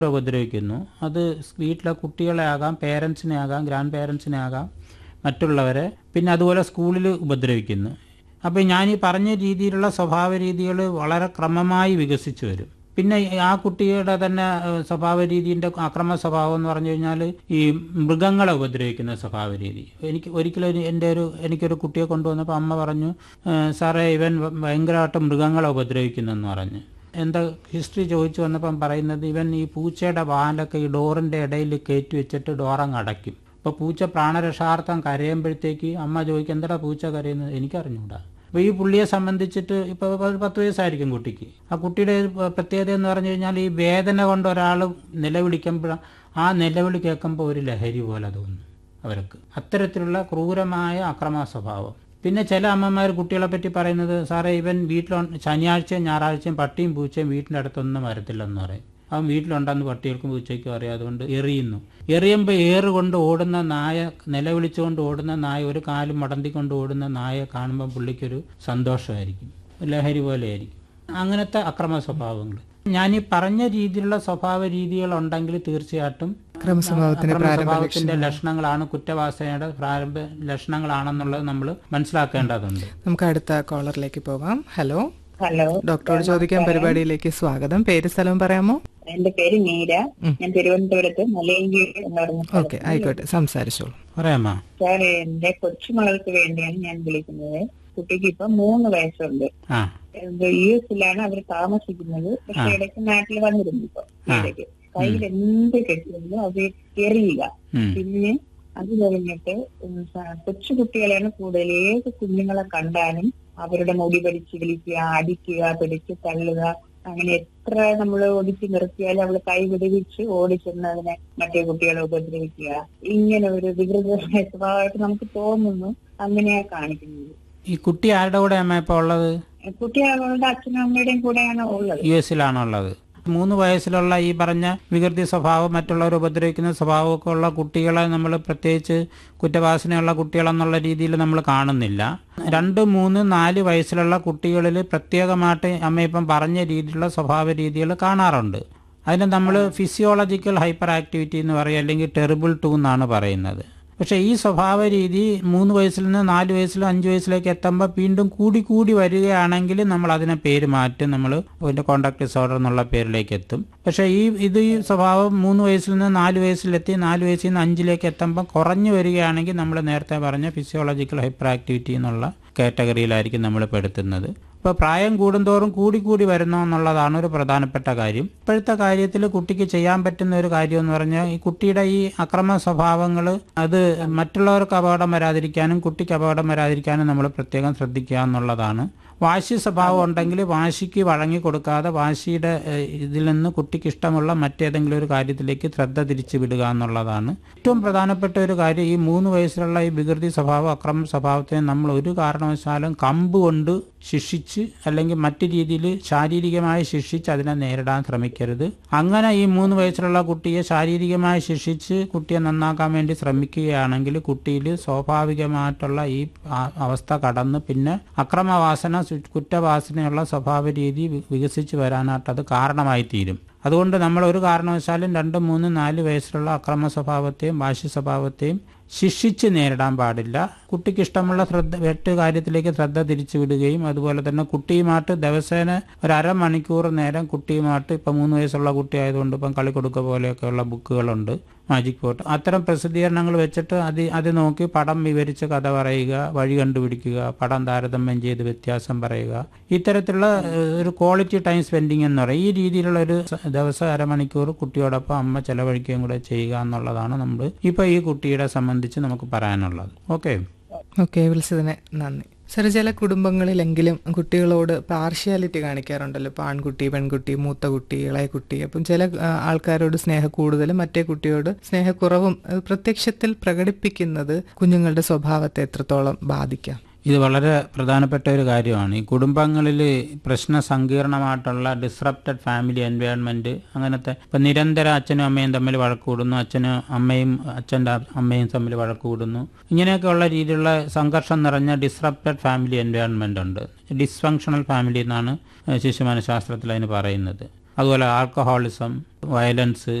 ഉപദ്രവിക്കുന്നു അത് വീട്ടിലെ കുട്ടികളെ ആകാം പേരൻസിനെ ആകാം ഗ്രാൻഡ് പേരൻസിനെ ആകാം മറ്റുള്ളവരെ പിന്നെ അതുപോലെ സ്കൂളിൽ ഉപദ്രവിക്കുന്നു അപ്പോൾ ഞാൻ ഈ പറഞ്ഞ രീതിയിലുള്ള സ്വഭാവ രീതികൾ വളരെ ക്രമമായി വികസിച്ചു വരും പിന്നെ ആ കുട്ടിയുടെ തന്നെ ഏഹ്, സ്വഭാവ രീതിൻ്റെ അക്രമ സ്വഭാവം എന്ന് പറഞ്ഞു കഴിഞ്ഞാൽ ഈ മൃഗങ്ങളെ ഉപദ്രവിക്കുന്ന സ്വഭാവ രീതി എനിക്ക് ഒരിക്കലും ഒരു- എൻ്റെ ഒരു എനിക്കൊരു കുട്ടിയെ കൊണ്ടുവന്നപ്പോൾ അമ്മ പറഞ്ഞു "ഏഹ്, സാറേ ഇവൻ ഭയങ്കരമായിട്ട് മൃഗങ്ങളെ ഉപദ്രവിക്കുന്നെന്ന് പറഞ്ഞു എന്താ ഹിസ്റ്ററി ചോദിച്ചു വന്നപ്പം പറയുന്നത് ഇവൻ ഈ പൂച്ചയുടെ വാലൊക്കെ ഈ ഡോറിൻ്റെ ഇടയിൽ കയറ്റി വെച്ചിട്ട് ഡോറങ്ങ് അടയ്ക്കും അപ്പോൾ പൂച്ച പ്രാണരക്ഷാർത്ഥം കരയുമ്പോഴത്തേക്ക് അമ്മ ചോദിക്കും എന്താ പൂച്ച കരയുന്നത് എനിക്കറിഞ്ഞൂടാ അപ്പോൾ ഈ പുള്ളിയെ സംബന്ധിച്ചിട്ട് ഇപ്പോൾ ഒരു പത്ത് വയസ്സായിരിക്കും കുട്ടിക്ക് ആ കുട്ടിയുടെ ഒരു പ- പ്രത്യേകത എന്ന് പറഞ്ഞു കഴിഞ്ഞാൽ ഈ വേദന കൊണ്ട് ഒരാൾ നിലവിളിക്കുമ്പോൾ ആ നിലവിളി കേൾക്കുമ്പോൾ ഒരു ലഹരി പോലെ തോന്നുന്നു അവർക്ക് അത്തരത്തിലുള്ള ക്രൂരമായ അക്രമ സ്വഭാവം പിന്നെ ചില അമ്മമാർ കുട്ടികളെ പറ്റി പറയുന്നത് സാറേ ഇവൻ വീട്ടിൽ ശനിയാഴ്ചയും ഞായറാഴ്ചയും പട്ടിയും പൂച്ചയും വീട്ടിൻ്റെ അടുത്തൊന്നും വരത്തില്ലെന്ന് പറയും അവൻ വീട്ടിലുണ്ടെന്ന് പട്ടികൾക്കും പൂച്ചയ്ക്കും അറിയാം അതുകൊണ്ട് എറിയുന്നു എറിയുമ്പോൾ ഏറ് കൊണ്ട് ഓടുന്ന നായ നിലവിളിച്ചുകൊണ്ട് ഓടുന്ന നായ ഒരു കാലും മടന്തിക്കൊണ്ട് ഓടുന്ന നായയെ കാണുമ്പോൾ പുള്ളിക്കൊരു സന്തോഷമായിരിക്കും ലഹരി പോലെയായിരിക്കും അങ്ങനത്തെ അക്രമ സ്വഭാവങ്ങൾ ഞാൻ ഈ പറഞ്ഞ രീതിയിലുള്ള സ്വഭാവ രീതികൾ ഉണ്ടെങ്കിൽ തീർച്ചയായിട്ടും ക്രമസ്വഭാവത്തിന്റെ അക്രമ പ്രാരംഭ സ്വഭാവത്തിന്റെ ലക്ഷണങ്ങളാണ് കുറ്റവാസനയുടെ പ്രാരംഭ ലക്ഷണങ്ങളാണെന്നുള്ളത് നമ്മൾ മനസ്സിലാക്കേണ്ടതുണ്ട് നമുക്ക് അടുത്ത കോളറിലേക്ക് പോകാം ഹലോ ഹലോ ഡോക്ടറോട് ചോദിക്കാൻ പരിപാടിയിലേക്ക് സ്വാഗതം പേര് സ്ഥലം പറയാമോ എന്റെ പേര് മീര ഞാൻ തിരുവനന്തപുരത്ത് മലയങ്കീഴ് എന്ന് പറഞ്ഞ ഓക്കെ ആയിക്കോട്ടെ സംസാരിച്ചോളൂ പറയാമോ സാർ എന്റെ കൊച്ചുമകൾക്ക് വേണ്ടിയാണ് ഞാൻ വിളിക്കുന്നത് കുട്ടിക്ക് ഇപ്പൊ മൂന്ന് വയസ്സുണ്ട് ആ യു എസിലാണ് അവർ താമസിക്കുന്നത് പക്ഷെ ഇടയ്ക്ക് നാട്ടിൽ വന്നിരുന്നു ഇപ്പൊ ഇടയ്ക്ക് കയ്യിൽ എന്ത് കെട്ടിയിരുന്നു അത് എറിയുക ഉം. പിന്നെ അത് കഴിഞ്ഞിട്ട് ഉം സ- കൊച്ചു കുട്ടികളെയാണ് കൂടുതൽ ഏത് കുഞ്ഞുങ്ങളെ കണ്ടാലും അവരുടെ മുടി പിടിച്ച് വിളിക്കുക അടിക്കുക പിടിച്ച് തള്ളുക അങ്ങനെ എത്ര നമ്മൾ ഒടിച്ചു നിർത്തിയാലും അവള് കൈ വിടുവിച്ച് ഓടിച്ചെന്ന് അതിനെ മറ്റേ കുട്ടികളെ ഉപദ്രവിക്കുക ഇങ്ങനെ ഒരു വികൃതമായ സ്വഭാവമായിട്ട് നമുക്ക് തോന്നുന്നു അങ്ങനെയാ കാണിക്കുന്നത് ഈ കുട്ടി ആരുടെ കൂടെ അമ്മ ഇപ്പോൾ ഉള്ളത് കുട്ടി അവളുടെ അച്ഛനും അമ്മയുടെയും കൂടെയാണ് ഉള്ളത് യു എസിലാണോ ഉള്ളത് മൂന്ന് വയസ്സിലുള്ള ഈ പറഞ്ഞ വികൃതി സ്വഭാവം മറ്റുള്ളവർ ഉപദ്രവിക്കുന്ന സ്വഭാവമൊക്കെ ഉള്ള കുട്ടികളെ നമ്മൾ പ്രത്യേകിച്ച് കുറ്റവാസനയുള്ള കുട്ടികളെന്നുള്ള രീതിയിൽ നമ്മൾ കാണുന്നില്ല രണ്ട് മൂന്ന് നാല് വയസ്സിലുള്ള കുട്ടികളിൽ പ്രത്യേകമായിട്ട് അമ്മ ഇപ്പം പറഞ്ഞ രീതിയിലുള്ള സ്വഭാവ രീതികൾ കാണാറുണ്ട് അതിന് നമ്മൾ ഫിസിയോളജിക്കൽ ഹൈപ്പർ ആക്ടിവിറ്റി എന്ന് പറയും അല്ലെങ്കിൽ ടെറിബിൾ ടു എന്നാണ് പറയുന്നത് പക്ഷേ ഈ സ്വഭാവ രീതി മൂന്ന് വയസ്സിൽ നിന്ന് നാല് വയസ്സിലും അഞ്ച് വയസ്സിലേക്ക് എത്തുമ്പോൾ വീണ്ടും കൂടി കൂടി വരികയാണെങ്കിൽ നമ്മൾ അതിനെ പേര് മാറ്റും നമ്മൾ അതിൻ്റെ കോണ്ടാക്ട് ഡിസോർഡർ എന്നുള്ള പേരിലേക്ക് എത്തും പക്ഷേ ഈ ഇത് ഈ സ്വഭാവം മൂന്ന് വയസ്സിൽ നിന്ന് നാല് വയസ്സിലെത്തി നാല് വയസ്സിൽ നിന്ന് അഞ്ചിലേക്ക് എത്തുമ്പോൾ കുറഞ്ഞു വരികയാണെങ്കിൽ നമ്മൾ നേരത്തെ പറഞ്ഞ ഫിസിയോളജിക്കൽ ഹൈപ്പർ ആക്ടിവിറ്റി എന്നുള്ള കാറ്റഗറിയിലായിരിക്കും നമ്മൾ പെടുത്തുന്നത് ഇപ്പോൾ പ്രായം കൂടുന്തോറും കൂടി കൂടി വരുന്നു എന്നുള്ളതാണ് ഒരു പ്രധാനപ്പെട്ട കാര്യം ഇപ്പോഴത്തെ കാര്യത്തിൽ കുട്ടിക്ക് ചെയ്യാൻ പറ്റുന്ന ഒരു കാര്യം എന്ന് പറഞ്ഞാൽ ഈ കുട്ടിയുടെ ഈ അക്രമ സ്വഭാവങ്ങൾ അത് മറ്റുള്ളവർക്ക് അപകടം വരാതിരിക്കാനും കുട്ടിക്ക് അപകടം വരാതിരിക്കാനും നമ്മൾ പ്രത്യേകം ശ്രദ്ധിക്കുക എന്നുള്ളതാണ് വാശി സ്വഭാവം ഉണ്ടെങ്കിൽ വാശിക്ക് വഴങ്ങി കൊടുക്കാതെ വാശിയുടെ ഏഹ്, ഇതിൽ നിന്ന് കുട്ടിക്ക് ഇഷ്ടമുള്ള മറ്റേതെങ്കിലും ഒരു കാര്യത്തിലേക്ക് ശ്രദ്ധ തിരിച്ചു വിടുക എന്നുള്ളതാണ് ഏറ്റവും പ്രധാനപ്പെട്ട ഒരു കാര്യം ഈ മൂന്ന് വയസ്സിലുള്ള ഈ വികൃതി സ്വഭാവം അക്രമ സ്വഭാവത്തെ നമ്മൾ ഒരു കാരണവശാലും കമ്പ് കൊണ്ട് ശിക്ഷിച്ച് അല്ലെങ്കിൽ മറ്റു രീതിയിൽ ശാരീരികമായി ശിക്ഷിച്ച് അതിനെ നേരിടാൻ ശ്രമിക്കരുത് അങ്ങനെ ഈ മൂന്ന് വയസ്സിലുള്ള കുട്ടിയെ ശാരീരികമായി ശിക്ഷിച്ച് കുട്ടിയെ നന്നാക്കാൻ വേണ്ടി ശ്രമിക്കുകയാണെങ്കിൽ കുട്ടിയിൽ സ്വാഭാവികമായിട്ടുള്ള ഈ ആ- അവസ്ഥ കടന്ന് പിന്നെ അക്രമവാസന സു- കുറ്റവാസനയുള്ള സ്വഭാവ രീതി വി- വികസിച്ച് വരാനായിട്ട് അത് കാരണമായി തീരും അതുകൊണ്ട് നമ്മൾ ഒരു കാരണവശാലും രണ്ട് മൂന്ന് നാല് വയസ്സിലുള്ള അക്രമ സ്വഭാവത്തെയും വാശി സ്വഭാവത്തെയും ശിക്ഷിച്ച് നേരിടാൻ പാടില്ല കുട്ടിക്ക് ഇഷ്ടമുള്ള ശ്രദ്ധ മറ്റ് കാര്യത്തിലേക്ക് ശ്രദ്ധ തിരിച്ചു വിടുകയും അതുപോലെ തന്നെ കുട്ടിയുമായിട്ട് ദിവസേന ഒരു അരമണിക്കൂർ നേരം കുട്ടിയുമായിട്ട് ഇപ്പം മൂന്ന് വയസ്സുള്ള കുട്ടി ആയതുകൊണ്ട് ഇപ്പം കളിക്കൊടുക്ക പോലെയൊക്കെയുള്ള ബുക്കുകളുണ്ട് മാജിക് പോട്ട് അത്തരം പ്രസിദ്ധീകരണങ്ങൾ വെച്ചിട്ട് അത് അത് നോക്കി പടം വിവരിച്ച് കഥ പറയുക വഴി കണ്ടുപിടിക്കുക പടം താരതമ്യം ചെയ്ത് വ്യത്യാസം പറയുക ഇത്തരത്തിലുള്ള ഏഹ്, ഒരു ക്വാളിറ്റി ടൈം സ്പെൻഡിങ് എന്ന് പറയും ഈ രീതിയിലുള്ള ഒരു സ- ദിവസം അരമണിക്കൂർ കുട്ടിയോടൊപ്പം അമ്മ ചെലവഴിക്കുകയും കൂടെ ചെയ്യുക എന്നുള്ളതാണ് നമ്മൾ ഇപ്പോൾ ഈ കുട്ടിയുടെ സംബന്ധിച്ച് നമുക്ക് പറയാനുള്ളത് ഓക്കെ ഓക്കെ വിളിച്ചതിന് നന്ദി സാർ ചില കുടുംബങ്ങളിലെങ്കിലും കുട്ടികളോട് പാർഷ്യാലിറ്റി കാണിക്കാറുണ്ടല്ലോ ഇപ്പോൾ ആൺകുട്ടി പെൺകുട്ടി മൂത്ത കുട്ടി ഇളയ കുട്ടി അപ്പം ചില ആ, ആൾക്കാരോട് സ്നേഹ കൂടുതലും മറ്റേ കുട്ടിയോട് സ്നേഹക്കുറവും അത് പ്രത്യക്ഷത്തിൽ പ്രകടിപ്പിക്കുന്നത് കുഞ്ഞുങ്ങളുടെ സ്വഭാവത്തെ എത്രത്തോളം ബാധിക്കാം ഇത് വളരെ പ്രധാനപ്പെട്ട ഒരു കാര്യമാണ് ഈ കുടുംബങ്ങളിൽ പ്രശ്ന സങ്കീർണമായിട്ടുള്ള ഡിസ്റപ്റ്റഡ് ഫാമിലി എൻവയോൺമെന്റ് അങ്ങനത്തെ ഇപ്പം നിരന്തരം അച്ഛനും അമ്മയും തമ്മിൽ വഴക്ക് കൂടുന്നു അച്ഛനും അമ്മയും അച്ഛൻ്റെ അമ്മയും തമ്മിൽ വഴക്ക് കൂടുന്നു ഇങ്ങനെയൊക്കെയുള്ള രീതിയിലുള്ള സംഘർഷം നിറഞ്ഞ ഡിസ്റപ്റ്റഡ് ഫാമിലി എൻവയോൺമെന്റ് ഉണ്ട് ഡിസ്ഫങ്ഷണൽ ഫാമിലി എന്നാണ് ഏഹ്, ശിശുമനഃശാസ്ത്രത്തിൽ അതിന് പറയുന്നത് അതുപോലെ ആൽക്കഹോളിസം വയലൻസ്